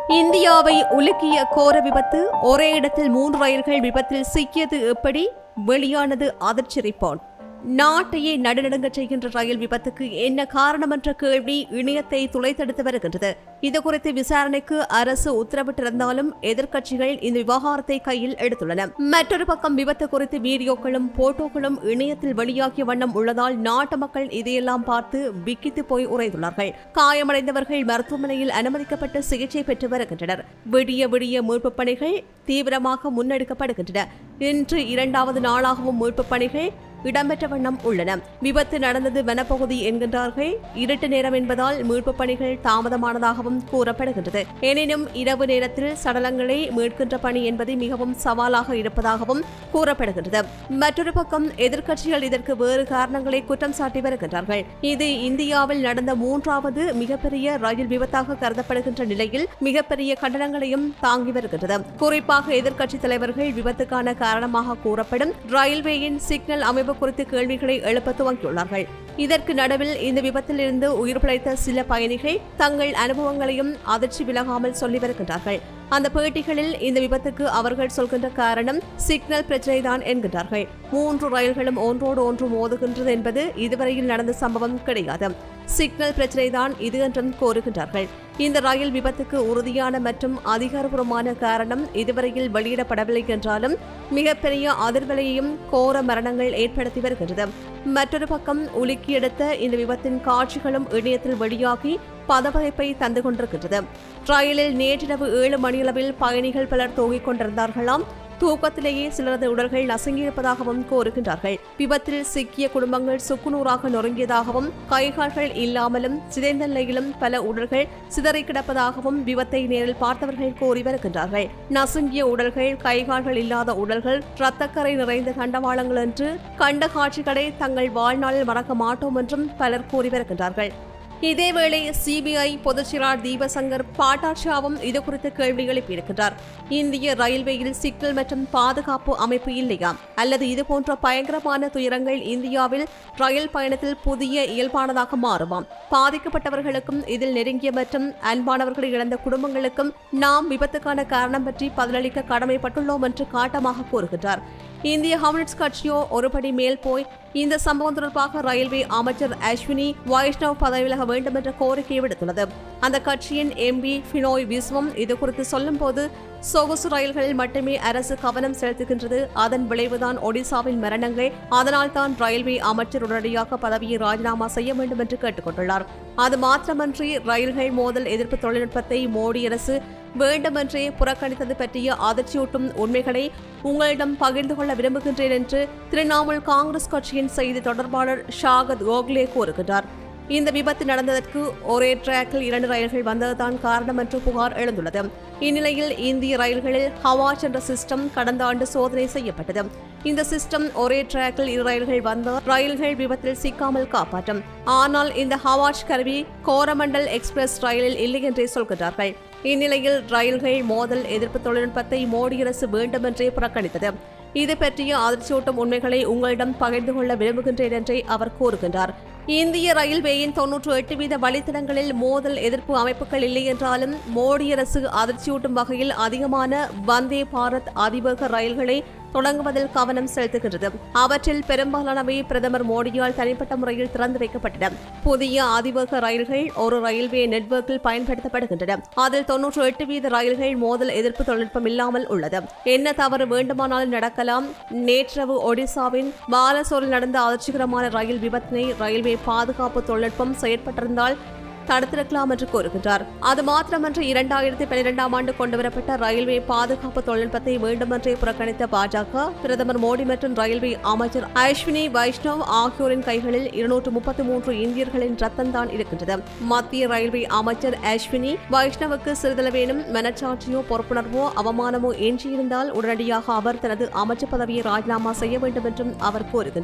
இந்தியாவை உலுக்கிய கோர விபத்து ஒரே இடத்தில் மூன்று ரயில்கள் விபத்தில் சிக்கியது எப்படி வெளியானது அதிர்ச்சி ரிப்போர்ட் நாட்டையே நடுநடுங்கச் செய்கின்ற ரயில் விபத்துக்கு என்ன காரணம் என்ற கேள்வி இணையத்தை துளைத்தெடுத்து வருகின்றது இதுகுறித்து விசாரணைக்கு அரசு உத்தரவிட்டிருந்தாலும் எதிர்க்கட்சிகள் இந்த விவகாரத்தை கையில் எடுத்துள்ளன மற்றொரு பக்கம் விபத்து குறித்து வீடியோக்களும் போட்டோக்களும் இணையத்தில் வெளியாகிய வண்ணம் உள்ளதால் நாட்டு மக்கள் இதையெல்லாம் பார்த்து விக்கித்து போய் உறைந்துள்ளார்கள் காயமடைந்தவர்கள் மருத்துவமனையில் அனுமதிக்கப்பட்டு சிகிச்சை பெற்று வருகின்றனர் விடிய விடிய மீட்புப் பணிகள் தீவிரமாக முன்னெடுக்கப்படுகின்றன இன்று இரண்டாவது நாளாகவும் மீட்புப் பணிகள் இடம்பெற்ற வண்ணம் உள்ளன விபத்து நடந்தது வனப்பகுதி என்கின்றார்கள் இருட்டு நேரம் என்பதால் மீட்புப் பணிகள் தாமதமானதாகவும் கூறப்படுகின்றது எனினும் இரவு நேரத்தில் சடலங்களை மீட்கின்ற பணி என்பது மிகவும் சவாலாக இருப்பதாகவும் கூறப்படுகின்றது மற்றொரு பக்கம் எதிர்க்கட்சிகள் இதற்கு வேறு காரணங்களை குற்றம் சாட்டி வருகின்றார்கள் இது இந்தியாவில் நடந்த மூன்றாவது மிகப்பெரிய ரயில் விபத்தாக கருதப்படுகின்ற நிலையில் மிகப்பெரிய கண்டனங்களையும் தாங்கி வருகின்றது குறிப்பாக எதிர்க்கட்சித் தலைவர்கள் விபத்துக்கான காரணமாக கூறப்படும் ரயில்வேயின் சிக்னல் அமைப்பு குறித்து கேள்விகளை எழுப்ப துவங்கியுள்ளார்கள் இதற்கு நடுவில் இந்த விபத்தில் இருந்து உயிர் பிழைத்த சில பயணிகள் தங்கள் அனுபவங்களையும் அதிர்ச்சி விலகாமல் சொல்லி வருகின்றார்கள் அந்த பேட்டிகளில் இந்த விபத்துக்கு அவர்கள் சொல்கின்ற காரணம் சிக்னல் பிரச்சனைதான் என்கின்றார்கள் மூன்று ரயில்களும் ஒன்றோடு ஒன்று மோதுகின்றது என்பது இதுவரையில் நடந்த சம்பவம் கிடையாது சிக்னல் பிரச்சனைதான் இது என்றும் கோருகின்றார்கள் இந்த ரயில் விபத்துக்கு உறுதியான மற்றும் அதிகாரப்பூர்வமான காரணம் இதுவரையில் வெளியிடப்படவில்லை என்றாலும் மிகப்பெரிய அதிர்வலையையும் கோர மரணங்கள் ஏற்படுத்தி வருகின்றது மற்றொரு பக்கம் உலுக்கி எடுத்த இந்த விபத்தின் காட்சிகளும் இணையத்தில் வெளியாகி பதவகைப்பை தந்து கொண்டிருக்கின்றது ரயிலில் நேற்றிரவு ஏழு மணியளவில் பயணிகள் பலர் தூங்கிக் கொண்டிருந்தார்களாம் தூக்கத்திலேயே சிலரது உடல்கள் நசுங்கியிருப்பதாகவும் கூறுகின்றார்கள் விபத்தில் சிக்கிய குடும்பங்கள் சுக்குநூறாக நொறுங்கியதாகவும் கைகால்கள் இல்லாமலும் சிதைந்த நிலையிலும் பல உடல்கள் சிதறி கிடப்பதாகவும் விபத்தை நேரில் பார்த்தவர்கள் கூறி வருகின்றார்கள் நசுங்கிய உடல்கள் கைகால்கள் இல்லாத உடல்கள் இரத்தக்கரை நிறைந்த தண்டவாளங்கள் என்று கண்ட காட்சிகளை தங்கள் வாழ்நாளில் மறக்க மாட்டோம் என்றும் பலர் கூறி வருகின்றார்கள் இதேவேளை சிபிஐ பொதுச்செயலாளர் தீபசங்கர் பாட்டாட்சியாவும் இது குறித்து கேள்வி எழுப்பியிருக்கிறார் இந்திய ரயில்வேயில் சிக்கல் மற்றும் பாதுகாப்பு அமைப்பு இல்லையா அல்லது இதுபோன்ற பயங்கரமான துயரங்கள் இந்தியாவில் ரயில் பயணத்தில் புதிய இயல்பானதாக மாறுமாம் பாதிக்கப்பட்டவர்களுக்கும் இதில் நெருங்கிய மற்றும் அன்பானவர்களை இழந்த குடும்பங்களுக்கும் நாம் விபத்துக்கான காரணம் பற்றி பதிலளிக்க கடமைப்பட்டுள்ளோம் என்று காட்டமாக கூறுகின்றார் இந்திய கம்யூனிஸ்ட் கட்சியோ ஒருபடி மேல் போய் இந்த சம்பவம் தொடர்பாக ரயில்வே அமைச்சர் அஸ்வினி வைஷ்ணவ் பதவி விலக வேண்டும் என்ற கோரிக்கையை விடுத்துள்ளது அந்த கட்சியின் எம்பி பினோய் விஸ்வம் இது குறித்து சொல்லும்போது சொகுசு ரயில்களில் மட்டுமே அரசு கவனம் செலுத்துகின்றது அதன் விளைவுதான் ஒடிசாவின் மரணங்கள் அதனால் தான் ரயில்வே அமைச்சர் உடனடியாக பதவியை ராஜினாமா செய்ய வேண்டும் என்று கேட்டுக்கொண்டுள்ளார் அது மாத்திரமன்றி ரயில்கள் மோதல் எதிர்ப்பு தொழில்நுட்பத்தை மோடி அரசு வேண்டுமென்றே புறக்கணித்தது பற்றிய அதிர்ச்சியூட்டும் உண்மைகளை உங்களிடம் பகிர்ந்து கொள்ள விரும்புகின்றேன் என்று திரிணாமுல் காங்கிரஸ் கட்சியின் செய்தி தொடர்பாளர் ஷாகத் கோக்லே கூறுகிறார் இந்த விபத்து நடந்ததற்கு ஒரே டிராக்கில் இரண்டு ரயில்கள் வந்ததுதான் காரணம் என்று புகார் எழுந்துள்ளது இந்நிலையில் இந்திய ரயில்களில் ஹவாச் என்ற சிஸ்டம் கடந்த ஆண்டு சோதனை செய்யப்பட்டது இந்த சிஸ்டம் ஒரே டிராக்கில் இரு ரயில்கள் வந்த ரயில்கள் விபத்தில் சிக்காமல் காப்பாற்றும் ஆனால் இந்த ஹவாச் கருவி கோரமண்டல் எக்ஸ்பிரஸ் ரயிலில் இல்லை என்றே சொல்கிறார்கள் இந்நிலையில் ரயில்கள் மோதல் எதிர்ப்பு தொழில்நுட்பத்தை மோடி அரசு வேண்டுமென்றே புறக்கணித்தது இது பற்றிய அதிர்ச்சியூட்டும் உண்மைகளை உங்களிடம் பகிர்ந்து கொள்ள விரும்புகின்றேன் என்றே அவர் கூறுகின்றார் இந்திய ரயில்வேயின் தொன்னூற்று எட்டு வீத வழித்தடங்களில் மோதல் எதிர்ப்பு அமைப்புகள் இல்லை என்றாலும் மோடி அரசு அதிர்ச்சியூட்டும் வகையில் அதிகமான வந்தே பாரத் அதிவேக ரயில்களை தொடங்குவதில் கவனம் செலுத்துகின்றது அவற்றில் பெரும்பாலானவை பிரதமர் மோடியால் தனிப்பட்ட முறையில் திறந்து வைக்கப்பட்டன புதிய அதிவேக ரயில்கள் ஒரு ரயில்வே நெட்வொர்க்கில் பயன்படுத்தப்படுகின்றன அதில் தொன்னூற்று எட்டு வீத ரயில்கள் மோதல் எதிர்ப்பு தொழில்நுட்பம் இல்லாமல் உள்ளது என்ன தவறு வேண்டுமானாலும் நடக்கலாம் நேற்றிரவு ஒடிசாவின் பாலசோரில் நடந்த அதிர்ச்சிகரமான ரயில் விபத்தினை ரயில்வே பாதுகாப்பு தொழில்நுட்பம் செயற்பட்டிருந்தால் தடுத்திருக்கலாம் என்று கூறுகின்றார் அது மாத்திரமன்றி இரண்டாயிரத்தி பன்னிரெண்டாம் ஆண்டு கொண்டுவரப்பட்ட ரயில்வே பாதுகாப்பு தொழில்நுட்பத்தை வேண்டுமென்றே புறக்கணித்த பாஜக பிரதமர் மோடி மற்றும் ரயில்வே அமைச்சர் அஸ்வினி வைஷ்ணவ் ஆகியோரின் கைகளில் இருநூற்று முப்பத்தி மூன்று இந்தியர்களின் ரத்தம்தான் இருக்கின்றது மத்திய ரயில்வே அமைச்சர் அஸ்வினி வைஷ்ணவுக்கு சிறிதளவேனும் மனச்சாட்சியோ பொறுப்புணர்வோ அவமானமோ எஞ்சியிருந்தால் உடனடியாக அவர் தனது அமைச்சர் பதவியை ராஜினாமா செய்ய வேண்டும் என்றும் அவர் கூறுகின்றார்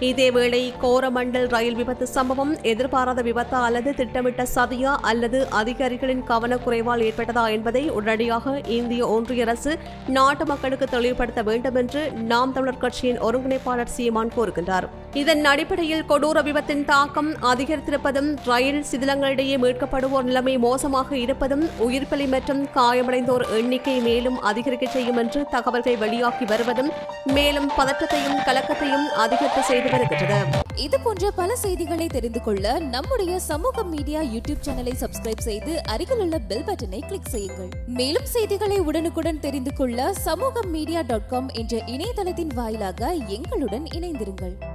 இதேவேளை கோரமண்டல் ரயில் விபத்து சம்பவம் எதிர்பாராத விபத்தா அல்லது திட்டமிட்ட சதியா அல்லது அதிகாரிகளின் கவனக்குறைவால் ஏற்பட்டதா என்பதை உடனடியாக இந்திய ஒன்றிய அரசு நாட்டு மக்களுக்கு தெளிவுபடுத்த வேண்டும் என்று நாம் தமிழர் கட்சியின் ஒருங்கிணைப்பாளர் சீமான் கூறுகின்றார் இதன் அடிப்படையில் கொடூர விபத்தின் தாக்கம் அதிகரித்திருப்பதும் ரயில் சிதிலங்களிடையே மீட்கப்படுவோர் நிலைமை மோசமாக இருப்பதும் உயிர்ப்பலி மற்றும் காயமடைந்தோர் எண்ணிக்கை மேலும் அதிகரிக்க செய்யும் என்று தகவல்கள் வெளியாகி வருவதும் மேலும் பதற்றத்தையும் கலக்கத்தையும் அதிகரித்து செய்து வருகிறது இது போன்ற பல செய்திகளை தெரிந்து கொள்ள நம்முடைய சமூக மீடியா யூடியூப் சேனலை சப்ஸ்கிரைப் செய்து அருகிலுள்ள பெல் பட்டனை கிளிக் செய்யுங்கள் மேலும் செய்திகளை உடனுக்குடன் தெரிந்து கொள்ள சமூக மீடியா டாட் காம் என்ற இணையதளத்தின் வாயிலாக எங்களுடன் இணைந்திருங்கள்